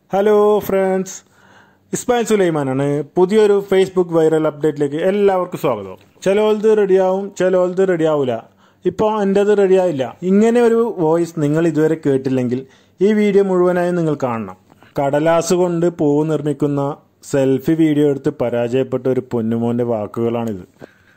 Hello friends Ismail സുലൈമാനാണ് പുതിയൊരു Facebook viral അപ്ഡേറ്റിലേക്ക് എല്ലാവർക്കും സ്വാഗതം ചിലവത് റെഡിയാവും ചിലവത് റെഡിയാവില്ല ഇപ്പോൾ എൻ്റെത് റെഡിയായില്ല ഇങ്ങനെ ഒരു വോയിസ് നിങ്ങൾ ഇതുവരെ കേട്ടില്ലെങ്കിൽ ഈ വീഡിയോ മുഴുവനായും നിങ്ങൾ കാണണം കടലാസ് കൊണ്ട് പൂവ് നിർമ്മിക്കുന്ന സെൽഫി വീഡിയോ എടുത്ത് പരാജയപ്പെട്ട ഒരു പൊന്നുമോന്റെ വാക്കുകളാണിത്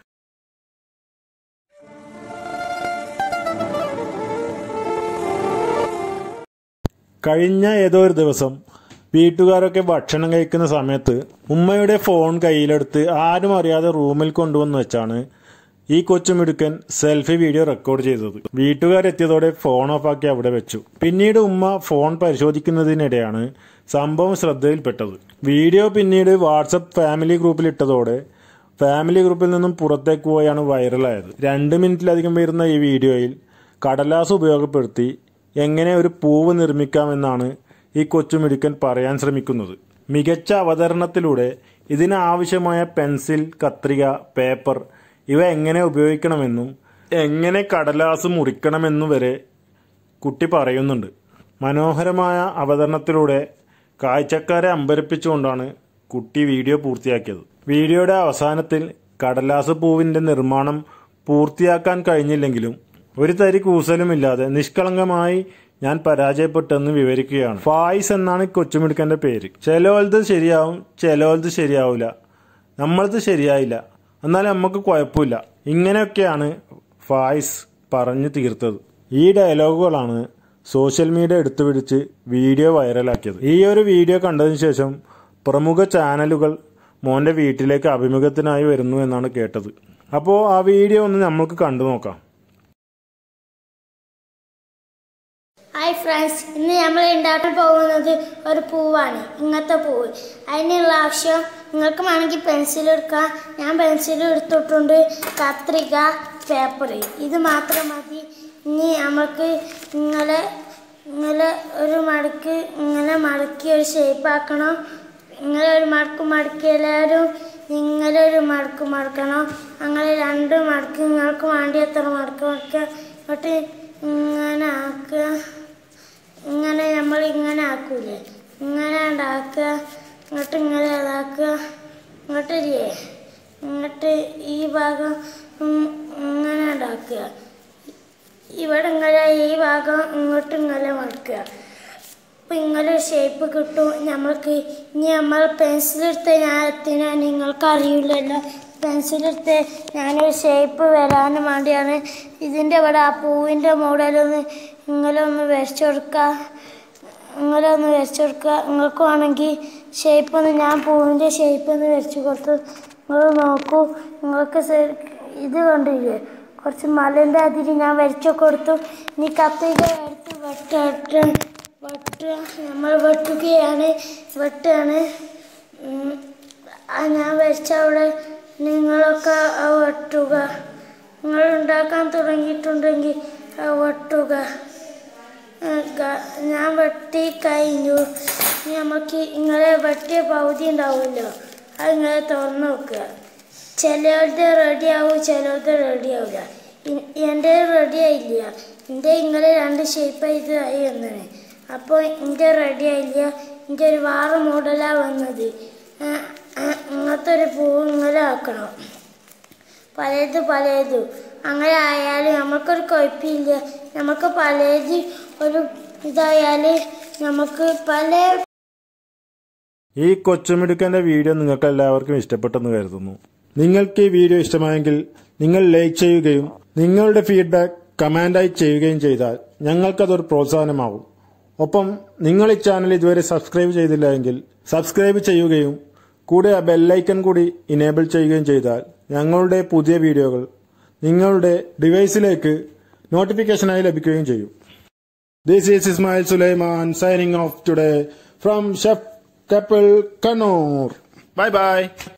കഴിഞ്ഞ ഏതോ ഒരു ദിവസം വീട്ടുകാരൊക്കെ ഭക്ഷണം കഴിക്കുന്ന സമയത്ത് ഉമ്മയുടെ ഫോൺ കയ്യിലെടുത്ത് ആരും അറിയാതെ റൂമിൽ കൊണ്ടുവന്ന് വെച്ചാണ് ഈ കൊച്ചുമിടുക്കൻ സെൽഫി വീഡിയോ റെക്കോർഡ് ചെയ്തത് വീട്ടുകാരെത്തിയതോടെ ഫോൺ ഓഫാക്കി അവിടെ വെച്ചു പിന്നീട് ഉമ്മ ഫോൺ പരിശോധിക്കുന്നതിനിടെയാണ് സംഭവം ശ്രദ്ധയിൽപ്പെട്ടത് വീഡിയോ പിന്നീട് വാട്സപ്പ് ഫാമിലി ഗ്രൂപ്പിൽ ഇട്ടതോടെ ഫാമിലി ഗ്രൂപ്പിൽ നിന്നും പുറത്തേക്ക് പോയാണ് വൈറലായത് രണ്ട് മിനിറ്റിലധികം വരുന്ന ഈ വീഡിയോയിൽ കടലാസ് ഉപയോഗപ്പെടുത്തി എങ്ങനെ ഒരു പൂവ് നിർമ്മിക്കാമെന്നാണ് ഈ കൊച്ചുമിടുക്കൻ പറയാൻ ശ്രമിക്കുന്നത് മികച്ച അവതരണത്തിലൂടെ ഇതിനാവശ്യമായ പെൻസിൽ കത്രിക പേപ്പർ ഇവ എങ്ങനെ ഉപയോഗിക്കണമെന്നും എങ്ങനെ കടലാസ് മുറിക്കണമെന്നും വരെ കുട്ടി പറയുന്നുണ്ട് മനോഹരമായ അവതരണത്തിലൂടെ കാഴ്ചക്കാരെ അമ്പരപ്പിച്ചുകൊണ്ടാണ് കുട്ടി വീഡിയോ പൂർത്തിയാക്കിയത് വീഡിയോയുടെ അവസാനത്തിൽ കടലാസ് പൂവിന്റെ നിർമ്മാണം പൂർത്തിയാക്കാൻ കഴിഞ്ഞില്ലെങ്കിലും ഒരു തരി കൂസലുമില്ലാതെ നിഷ്കളങ്കമായി ഞാൻ പരാജയപ്പെട്ടെന്ന് വിവരിക്കുകയാണ് ഫായിസ് എന്നാണ് കൊച്ചുമിടുക്കന്റെ പേര് ചിലോലത് ശരിയാവും ചിലോലത് ശരിയാവില്ല നമ്മളത് ശരിയായില്ല എന്നാലും നമുക്ക് കുഴപ്പമില്ല ഇങ്ങനെയൊക്കെയാണ് ഫായിസ് പറഞ്ഞു തീർത്തത് ഈ ഡയലോഗുകളാണ് സോഷ്യൽ മീഡിയ എടുത്തുപിടിച്ച് വീഡിയോ വൈറലാക്കിയത് ഈ ഒരു വീഡിയോ കണ്ടതിന് ശേഷം പ്രമുഖ ചാനലുകൾ മോന്റെ വീട്ടിലേക്ക് അഭിമുഖത്തിനായി വരുന്നു എന്നാണ് കേട്ടത് അപ്പോൾ ആ വീഡിയോ ഒന്ന് നമ്മൾക്ക് കണ്ടു നോക്കാം ഹായ് ഫ്രണ്ട്സ് ഇന്ന് നമ്മൾ ഉണ്ടാക്കാൻ പോകുന്നത് ഒരു പൂവാണ് ഇങ്ങനത്തെ പൂവ് അതിനുള്ള ആവശ്യം നിങ്ങൾക്ക് വേണമെങ്കിൽ പെൻസിൽ എടുക്കാം ഞാൻ പെൻസിൽ എടുത്തിട്ടുണ്ട് കത്രിക പേപ്പർ ഇത് മാത്രം മതി ഇനി നമുക്ക് ഇങ്ങനെ ഇങ്ങനെ ഒരു മടക്ക് ഇങ്ങനെ മടക്കി ഒരു ഷേപ്പ് ആക്കണം ഇങ്ങനെ ഒരു മടക്ക് മടക്കി എല്ലാവരും ഇങ്ങനെ ഒരു മടക്ക് മടക്കണം അങ്ങനെ രണ്ട് മടക്ക് നിങ്ങൾക്ക് വേണ്ടി എത്ര മടക്ക് മടക്കുക എന്നിട്ട് ഇങ്ങനെ ആക്കുക ഇങ്ങനെ നമ്മൾ ഇങ്ങനെ ആക്കൂലേ ഇങ്ങനെ ഉണ്ടാക്കുക ഇങ്ങോട്ട് ഇങ്ങനെ ഇതാക്കുക ഇങ്ങോട്ട് ഇല്ലേ ഇങ്ങോട്ട് ഈ ഭാഗം ഉം ഇങ്ങനെ ഉണ്ടാക്കുക ഇവിടെ ഇങ്ങനെ ഈ ഭാഗം ഇങ്ങോട്ട് ഇങ്ങനെ മടക്കുക അപ്പം ഇങ്ങനെ ഒരു ഷേപ്പ് കിട്ടും നമ്മൾക്ക് ഇനി നമ്മൾ പെൻസിലെടുത്ത് ഞാൻ എത്തിനാ നിങ്ങൾക്ക് അറിയില്ലല്ലോ പെൻസിലെടുത്ത് ഞാനൊരു ഷേപ്പ് വരാനും വേണ്ടിയാണ് ഇതിൻ്റെ ഇവിടെ ആ പൂവിൻ്റെ മോഡലൊന്ന് ഇങ്ങനെ ഒന്ന് വരച്ചു കൊടുക്കുക ഇങ്ങനെ ഒന്ന് വരച്ചു കൊടുക്കുക നിങ്ങൾക്ക് വേണമെങ്കിൽ ഷേപ്പ് ഒന്ന് ഞാൻ പൂവിൻ്റെ ഷേപ്പ് ഒന്ന് വരച്ചു കൊടുത്തു നിങ്ങൾ നോക്കൂ നിങ്ങൾക്ക് ശരി- ഇത് കണ്ടില്ലേ കുറച്ച് മലൻ്റെ അതിരി ഞാൻ വരച്ചു കൊടുത്തു ഇനി കത്തിക എടുത്ത് വെട്ട വെട്ടുക നമ്മൾ വെട്ടുകയാണ് വെട്ടുകയാണ് ഉം. ആ ഞാൻ വരച്ച അവിടെ നിങ്ങളൊക്കെ ആ വെട്ടുക നിങ്ങൾ ഉണ്ടാക്കാൻ തുടങ്ങിയിട്ടുണ്ടെങ്കിൽ ആ വെട്ടുക ആ, ഗ- ഞാൻ വെട്ടി കഴിഞ്ഞു ഇനി നമുക്ക് ഇങ്ങനെ വെട്ടിയ പകുതി ഉണ്ടാവുമല്ലോ അത് ഇങ്ങനെ തുറന്ന് നോക്കുക ചിലരുടെ റെഡി ആവും ചിലരുടെ റെഡി ആവില്ല എൻ്റെ റെഡി ആയില്ല എൻ്റെ ഇങ്ങനെ രണ്ട് ഷേപ്പായിട്ട് ആയി വന്നത് അപ്പോൾ എൻ്റെ റെഡി ആയില്ല എൻ്റെ ഒരു വേറെ മോഡലാണ് വന്നത് ആ, ആ, ഇങ്ങനത്തെ ഒരു പൂവ് ഇങ്ങനെ ആക്കണം പലത് പലതും അങ്ങനെ ആയാലും നമുക്കൊരു കുഴപ്പമില്ല നമുക്ക് പലത് ഒരു ഇതായാൽ നമുക്ക് പല ഈ കൊച്ചുമിടുക്കന്റെ വീഡിയോ നിങ്ങൾക്ക് എല്ലാവർക്കും ഇഷ്ടപ്പെട്ടെന്ന് കരുതുന്നു നിങ്ങൾക്ക് ഈ വീഡിയോ ഇഷ്ടമായെങ്കിൽ നിങ്ങൾ ലൈക്ക് ചെയ്യുകയും നിങ്ങളുടെ ഫീഡ്ബാക്ക് കമാൻഡായി ചെയ്യുകയും ചെയ്താൽ ഞങ്ങൾക്കതൊരു പ്രോത്സാഹനമാകും ഒപ്പം നിങ്ങൾ ഈ ചാനൽ ഇതുവരെ സബ്സ്ക്രൈബ് ചെയ്തില്ല എങ്കിൽ സബ്സ്ക്രൈബ് ചെയ്യുകയും കൂടെ ആ ബെല്ലൈക്കൺ കൂടി ഇനേബിൾ ചെയ്യുകയും ചെയ്താൽ ഞങ്ങളുടെ പുതിയ വീഡിയോകൾ നിങ്ങളുടെ ഡിവൈസിലേക്ക് നോട്ടിഫിക്കേഷനായി ലഭിക്കുകയും ചെയ്യും This is Ismail Sulaiman signing off today from Chef Kapil Kannur. Bye bye.